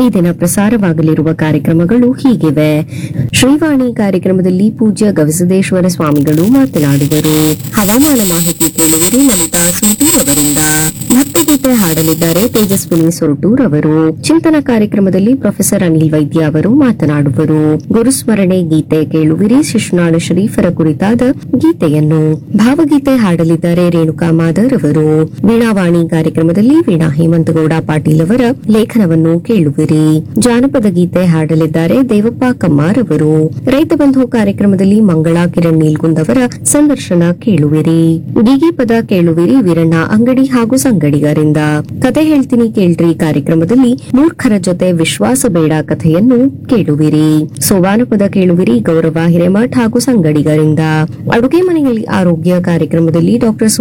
ದಿನ ಪ್ರಸಾರವಾಗಲಿರುವ ಕಾರ್ಯಕ್ರಮಗಳು ಹೀಗಿವೆ ಶ್ರೀವಾಣಿ ಕಾರ್ಯಕ್ರಮದಲ್ಲಿ ಪೂಜ್ಯ ಗವಿಸಿದ್ದೇಶ್ವರ ಸ್ವಾಮಿಗಳು ಮಾತನಾಡುವರು ಹವಾಮಾನ ಮಾಹಿತಿ ಕೇಳುವಿರಿ ಲಲಿತಾ ಸೂಟೂರ್ ಅವರಿಂದ ಭಕ್ತಿಗೀತೆ ಹಾಡಲಿದ್ದಾರೆ ತೇಜಸ್ವಿನಿ ಸೊರಟೂರ್ ಅವರು ಚಿಂತನ ಕಾರ್ಯಕ್ರಮದಲ್ಲಿ ಪ್ರೊಫೆಸರ್ ಅನಿಲ್ ವೈದ್ಯ ಅವರು ಮಾತನಾಡುವರು ಗುರುಸ್ಮರಣೆ ಗೀತೆ ಕೇಳುವಿರಿ ಶಿಶುನಾಳ ಶರೀಫರ ಕುರಿತಾದ ಗೀತೆಯನ್ನು ಭಾವಗೀತೆ ಹಾಡಲಿದ್ದಾರೆ ರೇಣುಕಾ ಮಾದರ್ ಅವರು ವೀಣಾವಾಣಿ ಕಾರ್ಯಕ್ರಮದಲ್ಲಿ ವೀಣಾ ಹೇಮಂತಗೌಡ ಪಾಟೀಲ್ ಅವರ ಲೇಖನವನ್ನು ಕೇಳುವಿರಿ ಜಾನಪದ ಗೀತೆ ಹಾಡಲಿದ್ದಾರೆ ದೇವಪ್ಪ ಕಮ್ಮಾರ್ ಅವರು ರೈತ ಬಂಧು ಕಾರ್ಯಕ್ರಮದಲ್ಲಿ ಮಂಗಳಾ ಕಿರಣ್ ನೀಲ್ಗುಂದ್ ಅವರ ಸಂದರ್ಶನ ಕೇಳುವಿರಿ ಗೀಗಿ ಪದ ಕೇಳುವಿರಿ ವೀರಣ್ಣ ಅಂಗಡಿ ಹಾಗೂ ಸಂಗಡಿಗರಿಂದ ಕತೆ ಹೇಳ್ತೀನಿ ಕೇಳ್ರಿ ಕಾರ್ಯಕ್ರಮದಲ್ಲಿ ಮೂರ್ಖರ ಜೊತೆ ವಿಶ್ವಾಸ ಬೇಡ ಕಥೆಯನ್ನು ಕೇಳುವಿರಿ ಸೋವಾನ ಪದ ಕೇಳುವಿರಿ ಗೌರವ ಹಿರೇಮಠ್ ಹಾಗೂ ಸಂಗಡಿಗರಿಂದ ಅಡುಗೆ ಮನೆಯಲ್ಲಿ ಆರೋಗ್ಯ ಕಾರ್ಯಕ್ರಮದಲ್ಲಿ ಡಾಕ್ಟರ್